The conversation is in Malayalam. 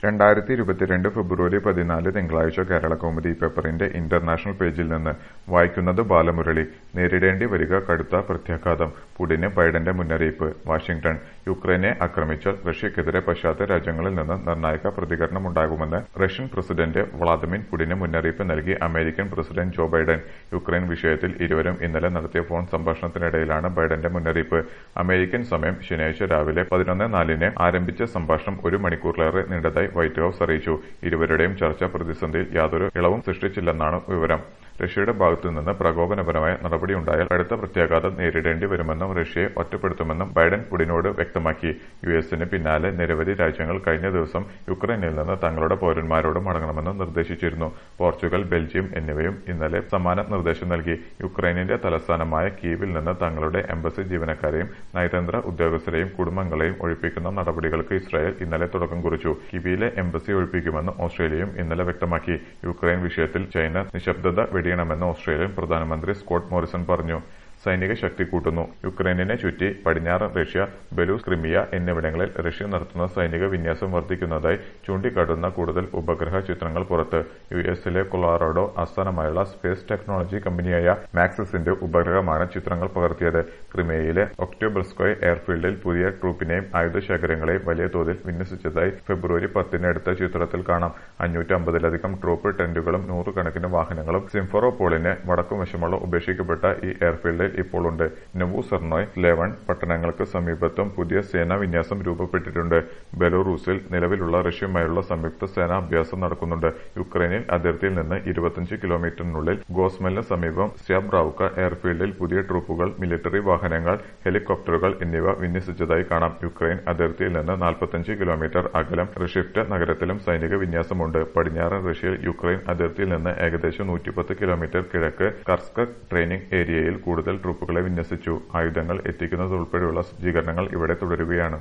രണ്ടായിരത്തി ഇരുപത്തിരണ്ട് ഫെബ്രുവരി പതിനാല് തിങ്കളാഴ്ച കേരളകൗമുദി പേപ്പറിന്റെ ഇന്റർനാഷണൽ പേജിൽ നിന്ന് വായിക്കുന്നത് ബാലമുരളി നേരിടേണ്ടി വരിക കടുത്ത പ്രത്യാഘാതം പുടിന് ബൈഡന്റെ മുന്നറിയിപ്പ് വാഷിംഗ്ടൺ യുക്രൈനെ ആക്രമിച്ചാൽ റഷ്യക്കെതിരെ പാശ്ചാത്യ രാജ്യങ്ങളിൽ നിന്ന് നിർണായക പ്രതികരണമുണ്ടാകുമെന്ന് റഷ്യൻ പ്രസിഡന്റ് വ്ളാദിമിർ പുടിന് മുന്നറിയിപ്പ് നൽകി American president Joe Biden Ukraine വിഷയത്തിൽ ഇരുവരും ഇന്നലെ നടത്തിയ ഫോൺ സംഭാഷണത്തിനിടയിലാണ് ബൈഡന്റെ മുന്നറിയിപ്പ് അമേരിക്കൻ സമയം ശനിയാഴ്ച രാവിലെ പതിനൊന്ന് നാലിന് ആരംഭിച്ച സംഭാഷണം ഒരു മണിക്കൂറിലേറെ നീണ്ടതായി വൈറ്റ് ഹൌസ് അറിയിച്ചു ഇരുവരുടെയും ചർച്ച പ്രതിസന്ധിയിൽ യാതൊരു ഇളവും സൃഷ്ടിച്ചില്ലെന്നാണ് വിവരം റഷ്യയുടെ ഭാഗത്തു നിന്ന് പ്രകോപനപരമായ നടപടിയുണ്ടായാൽ കടുത്ത പ്രത്യാഘാതം നേരിടേണ്ടി വരുമെന്നും റഷ്യയെ ഒറ്റപ്പെടുത്തുമെന്നും ബൈഡൻ പുടിനോട് വ്യക്തമാക്കി യു എസിന് പിന്നാലെ നിരവധി രാജ്യങ്ങൾ കഴിഞ്ഞ ദിവസം യുക്രൈനിൽ നിന്ന് തങ്ങളുടെ പൌരന്മാരോട് മടങ്ങണമെന്ന് നിർദ്ദേശിച്ചിരുന്നു പോർച്ചുഗൽ ബെൽജിയം എന്നിവയും ഇന്നലെ സമാന നിർദ്ദേശം നൽകി യുക്രൈനിന്റെ തലസ്ഥാനമായ കീവിൽ നിന്ന് തങ്ങളുടെ എംബസി ജീവനക്കാരെയും നയതന്ത്ര ഉദ്യോഗസ്ഥരെയും കുടുംബങ്ങളെയും ഒഴിപ്പിക്കുന്ന നടപടികൾക്ക് ഇസ്രായേൽ ഇന്നലെ തുടക്കം കുറിച്ചു കിവിയിലെ എംബസി ഒഴിപ്പിക്കുമെന്ന് ഓസ്ട്രേലിയയും ഇന്നലെ വ്യക്തമാക്കി യുക്രൈൻ വിഷയത്തിൽ ചൈന നിശബ്ദത വെടിയണമെന്ന് ഓസ്ട്രേലിയൻ പ്രധാനമന്ത്രി സ്കോട്ട് മോറിസൺ പറഞ്ഞു സൈനിക ശക്തി കൂട്ടുന്നു യുക്രൈനിനെ ചുറ്റി പടിഞ്ഞാറൻ റഷ്യ ബെലൂസ് ക്രിമിയ എന്നിവിടങ്ങളിൽ റഷ്യ നടത്തുന്ന സൈനിക വിന്യാസം വർദ്ധിക്കുന്നതായി ചൂണ്ടിക്കാട്ടുന്ന കൂടുതൽ ഉപഗ്രഹ ചിത്രങ്ങൾ പുറത്ത് യു എസിലെ കൊളാറോഡോ ആസ്ഥാനമായുള്ള സ്പേസ് ടെക്നോളജി കമ്പനിയായ മാക്സിസിന്റെ ഉപഗ്രഹമാണ് ചിത്രങ്ങൾ പകർത്തിയത് ക്രിമിയയിലെ ഒക്ടോബർസ്കോയ് എയർഫീൽഡിൽ പുതിയ ട്രൂപ്പിനെയും ആയുധശേഖരങ്ങളെയും വലിയ തോതിൽ വിന്യസിച്ചതായി ഫെബ്രുവരി പത്തിന് എടുത്ത ചിത്രത്തിൽ കാണാം അഞ്ഞൂറ്റമ്പതിലധികം ട്രൂപ്പ് ടെന്റുകളും നൂറുകണക്കിന് വാഹനങ്ങളും സിംഫറോപോളിന് വടക്കുവശമുള്ള ഉപേക്ഷിക്കപ്പെട്ട ഈ എയർഫീൽഡിൽ ഇപ്പോൾ ഉണ്ട് നെവൂസർണോയ് ലെവൺ പട്ടണങ്ങൾക്ക് സമീപത്തും പുതിയ സേനാ വിന്യാസം രൂപപ്പെട്ടിട്ടുണ്ട് ബെലോറൂസിൽ നിലവിലുള്ള റഷ്യയുമായുള്ള സംയുക്ത സേനാ അഭ്യാസം നടക്കുന്നുണ്ട് യുക്രൈനിൽ അതിർത്തിയിൽ നിന്ന് ഇരുപത്തിയഞ്ച് കിലോമീറ്ററിനുള്ളിൽ ഗോസ്മലിന് സമീപം സ്യാബ്രാവുക്ക എയർഫീൽഡിൽ പുതിയ ട്രൂപ്പുകൾ മിലിറ്ററി വാഹനങ്ങൾ ഹെലികോപ്റ്ററുകൾ എന്നിവ വിന്യസിച്ചതായി കാണാം യുക്രൈൻ അതിർത്തിയിൽ നിന്ന് നാൽപ്പത്തിയഞ്ച് കിലോമീറ്റർ അകലം റിഷിഫ്റ്റ് നഗരത്തിലും സൈനിക വിന്യാസമുണ്ട് പടിഞ്ഞാറൻ റഷ്യയിൽ യുക്രൈൻ അതിർത്തിയിൽ നിന്ന് ഏകദേശം നൂറ്റിപ്പത്ത് കിലോമീറ്റർ കിഴക്ക് കർസ്ക് ട്രെയിനിംഗ് ഏരിയയിൽ കൂടുതൽ ട്രൂപ്പുകളെ വിന്യസിച്ചു ആയുധങ്ങൾ എത്തിക്കുന്നതുൾപ്പെടെയുള്ള സജ്ജീകരണങ്ങൾ ഇവിടെ തുടരുകയാണ്